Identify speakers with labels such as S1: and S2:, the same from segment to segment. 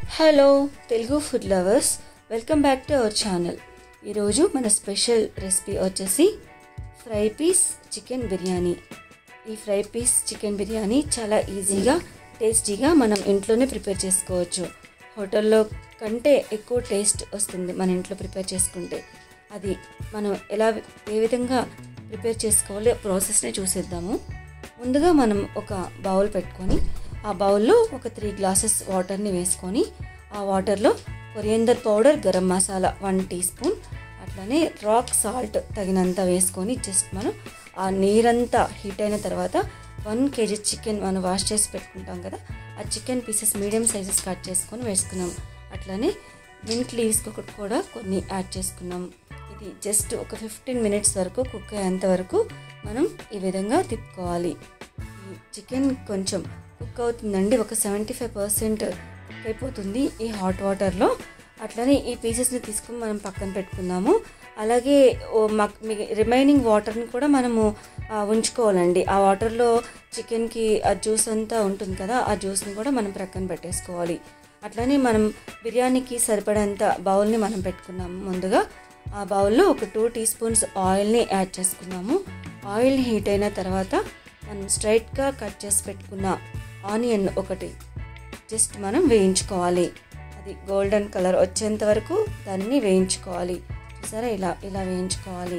S1: hello Telugu food lovers welcome back to our channel ఈరోజు మన special recipe వచ్చేసి fry piece chicken biryani ఈ fry piece chicken biryani చాలా ఈజీగా టేస్టీగా మనం ఇంట్లోనే ప్రిపేర్ చేసుకోవచ్చు హోటల్లో కంటే ఎక్కువ టేస్ట్ వస్తుంది మన ఇంట్లో ప్రిపేర్ చేసుకుంటే అది మనం ఎలా ఏ విధంగా ప్రిపేర్ చేసుకోవాలో ప్రాసెస్ని చూసేద్దాము ముందుగా మనం ఒక బౌల్ పెట్టుకొని ఆ బౌల్లో ఒక త్రీ గ్లాసెస్ వాటర్ని వేసుకొని ఆ వాటర్లో coriander powder garam masala one teaspoon అట్లానే రాక్ సాల్ట్ తగినంత వేసుకొని జస్ట్ మనం ఆ నీరంతా హీట్ అయిన తర్వాత వన్ కేజీ చికెన్ మనం వాష్ చేసి పెట్టుకుంటాం కదా ఆ chicken pieces medium sizes cut చేసుకొని వేసుకున్నాం అట్లానే మింట్ లీవ్స్ కూడా కొన్ని యాడ్ చేసుకున్నాం ఇది జస్ట్ ఒక ఫిఫ్టీన్ మినిట్స్ వరకు కుక్ అయ్యేంత వరకు మనం ఈ విధంగా తిప్పుకోవాలి ఈ చికెన్ కొంచెం కుక్ అవుతుందండి ఒక సెవెంటీ ఫైవ్ పర్సెంట్ కుక్ అయిపోతుంది ఈ హాట్ వాటర్లో అట్లనే ఈ పీసెస్ని తీసుకుని మనం పక్కన పెట్టుకుందాము అలాగే రిమైనింగ్ వాటర్ని కూడా మనము ఆ, ఉంచుకోవాలండి ఆ వాటర్లో చికెన్కి ఆ జ్యూస్ అంతా ఉంటుంది కదా ఆ జ్యూస్ని కూడా మనం ప్రక్కన పెట్టేసుకోవాలి అట్లనే మనం బిర్యానీకి సరిపడేంత బౌల్ని మనం పెట్టుకున్నాము ముందుగా ఆ బౌల్లో ఒక టూ టీ స్పూన్స్ ఆయిల్ని యాడ్ చేసుకున్నాము ఆయిల్ హీట్ అయిన తర్వాత మనం స్ట్రైట్గా కట్ చేసి పెట్టుకున్న ఆనియన్ ఒకటి జస్ట్ మనం వేయించుకోవాలి అది గోల్డెన్ కలర్ వచ్చేంత వరకు దాన్ని వేయించుకోవాలి చూసారా ఇలా ఇలా వేయించుకోవాలి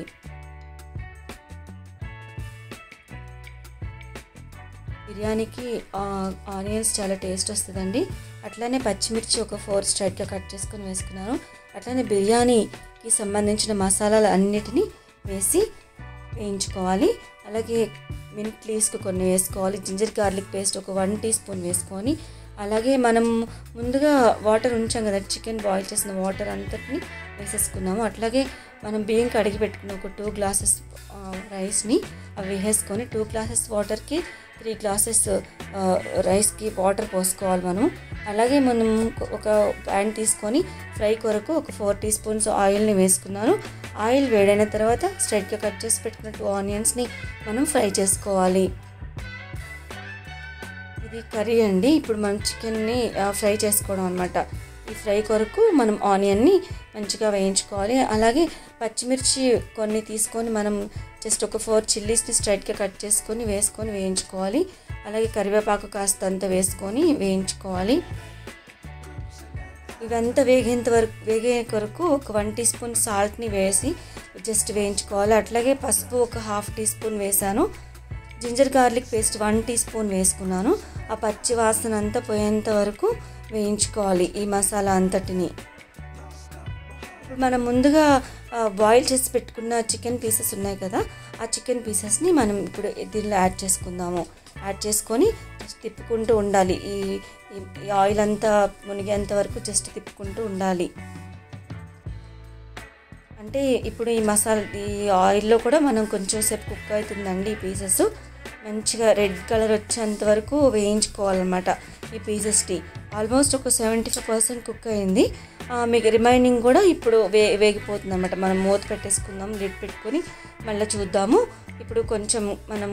S1: బిర్యానీకి ఆనియన్స్ చాలా టేస్ట్ వస్తుందండి అట్లానే పచ్చిమిర్చి ఒక ఫోర్ స్ట్రైట్గా కట్ చేసుకొని వేసుకున్నాను అట్లానే బిర్యానీకి సంబంధించిన మసాలాలు అన్నిటినీ వేసి వేయించుకోవాలి అలాగే మింట్ లీవ్స్కి కొన్ని వేసుకోవాలి జింజర్ గార్లిక్ పేస్ట్ ఒక వన్ టీ స్పూన్ వేసుకొని అలాగే మనం ముందుగా వాటర్ ఉంచాం కదా చికెన్ బాయిల్ చేసిన వాటర్ అంతటిని వేసేసుకున్నాము అట్లాగే మనం బియ్యం కడిగి పెట్టుకున్న ఒక టూ గ్లాసెస్ రైస్ని అవి వేసుకొని టూ గ్లాసెస్ వాటర్కి త్రీ గ్లాసెస్ రైస్కి వాటర్ పోసుకోవాలి మనం అలాగే మనం ఒక ప్యాన్ తీసుకొని ఫ్రై కొరకు ఒక ఫోర్ టీ స్పూన్స్ ఆయిల్ని వేసుకున్నాను ఆయిల్ వేడైన తర్వాత స్ట్రైట్గా కట్ చేసి పెట్టుకున్న టూ ఆనియన్స్ని మనం ఫ్రై చేసుకోవాలి ఇది కర్రీ అండి ఇప్పుడు మనం చికెన్ని ఫ్రై చేసుకోవడం అనమాట ఈ ఫ్రై కొరకు మనం ఆనియన్ని మంచిగా వేయించుకోవాలి అలాగే పచ్చిమిర్చి కొన్ని తీసుకొని మనం జస్ట్ ఒక ఫోర్ చిల్లీస్ని స్ట్రైట్గా కట్ చేసుకొని వేసుకొని వేయించుకోవాలి అలాగే కరివేపాకు కాస్త అంత వేసుకొని వేయించుకోవాలి ఇవంతా వేగేంత వరకు వేగే కొరకు ఒక వన్ టీ స్పూన్ సాల్ట్ని వేసి జస్ట్ వేయించుకోవాలి అట్లాగే పసుపు ఒక హాఫ్ టీ స్పూన్ వేసాను ginger garlic paste one teaspoon వేసుకున్నాను ఆ పచ్చి వాసన అంతా పోయేంత వరకు వేయించుకోవాలి ఈ మసాలా అంతటిని ఇప్పుడు మనం ముందుగా బాయిల్ చేసి పెట్టుకున్న చికెన్ పీసెస్ ఉన్నాయి కదా ఆ చికెన్ పీసెస్ని మనం ఇప్పుడు దీనిలో యాడ్ చేసుకుందాము యాడ్ చేసుకొని జస్ట్ తిప్పుకుంటూ ఉండాలి ఈ ఈ ఆయిల్ అంతా మునిగేంత వరకు జస్ట్ తిప్పుకుంటూ ఉండాలి అంటే ఇప్పుడు ఈ మసాలా ఈ ఆయిల్లో కూడా మనం కొంచెం సేపు కుక్ అవుతుందండి ఈ పీసెస్ మంచిగా రెడ్ కలర్ వచ్చేంత వరకు వేయించుకోవాలన్నమాట ఈ పీసెస్ని ఆల్మోస్ట్ ఒక సెవెంటీ ఫైవ్ పర్సెంట్ కుక్ అయింది మీకు రిమైనింగ్ కూడా ఇప్పుడు వే వేగిపోతుంది అనమాట మనం మూత పెట్టేసుకుందాం లిడ్ పెట్టుకొని మళ్ళీ చూద్దాము ఇప్పుడు కొంచెం మనం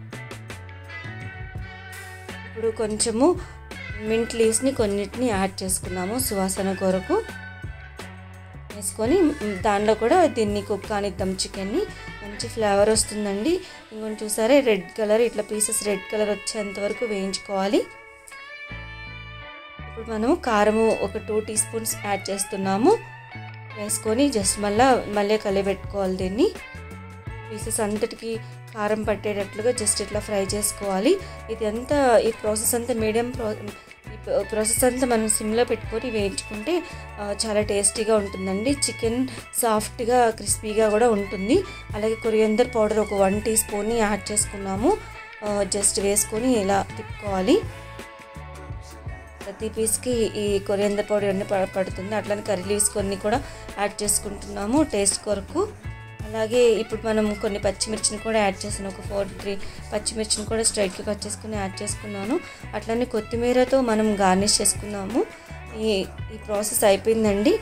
S1: ఇప్పుడు కొంచెము మింట్ లీవ్స్ని కొన్నిటిని యాడ్ చేసుకున్నాము సువాసన కొరకు వేసుకొని దానిలో కూడా దీన్ని కుక్ కానిద్దాం చికెన్ని మంచి ఫ్లేవర్ వస్తుందండి ఇంకొంచెం చూసారే రెడ్ కలర్ ఇట్లా పీసెస్ రెడ్ కలర్ వచ్చేంత వరకు వేయించుకోవాలి ఇప్పుడు మనము కారము ఒక టూ టీ స్పూన్స్ యాడ్ చేస్తున్నాము వేసుకొని జస్ట్ మళ్ళీ మళ్ళీ కలిపెట్టుకోవాలి దీన్ని పీసెస్ అంతటికి కారం పట్టేటట్లుగా జస్ట్ ఇట్లా ఫ్రై చేసుకోవాలి ఇది అంతా ఈ ప్రాసెస్ అంతా మీడియం ప్రో ఈ ప్రాసెస్ అంతా మనం సిమ్లో పెట్టుకొని వేయించుకుంటే చాలా టేస్టీగా ఉంటుందండి చికెన్ సాఫ్ట్గా క్రిస్పీగా కూడా ఉంటుంది అలాగే కొరియందర్ పౌడర్ ఒక వన్ టీ స్పూన్ని యాడ్ చేసుకున్నాము జస్ట్ వేసుకొని ఇలా తిప్పుకోవాలి ప్రతి పీస్కి ఈ కొరియందర్ పౌడర్ అన్ని పడుతుంది అట్లనే కర్రీ లీవ్స్ కొన్ని కూడా యాడ్ చేసుకుంటున్నాము టేస్ట్ కొరకు అలాగే ఇప్పుడు మనం కొన్ని పచ్చిమిర్చిని కూడా యాడ్ చేసాను ఒక ఫోర్ త్రీ పచ్చిమిర్చిని కూడా స్ట్రైట్గా కట్ చేసుకుని యాడ్ చేసుకున్నాను అట్లనే కొత్తిమీరతో మనం గార్నిష్ చేసుకున్నాము ఈ ఈ ప్రాసెస్ అయిపోయిందండి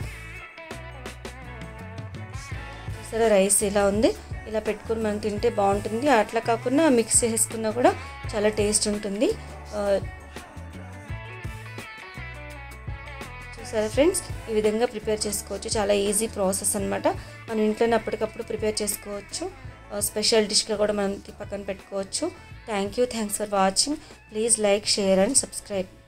S1: సరే రైస్ ఇలా ఉంది ఇలా పెట్టుకొని మనం తింటే బాగుంటుంది అట్లా కాకుండా మిక్స్ చేసుకున్నా కూడా చాలా టేస్ట్ ఉంటుంది సరే ఫ్రెండ్స్ ఈ విధంగా ప్రిపేర్ చేసుకోవచ్చు చాలా ఈజీ ప్రాసెస్ అనమాట మనం ఇంట్లోనే అప్పటికప్పుడు ప్రిపేర్ చేసుకోవచ్చు స్పెషల్ డిష్గా కూడా మనం పక్కన పెట్టుకోవచ్చు thank you thanks for watching please like share and subscribe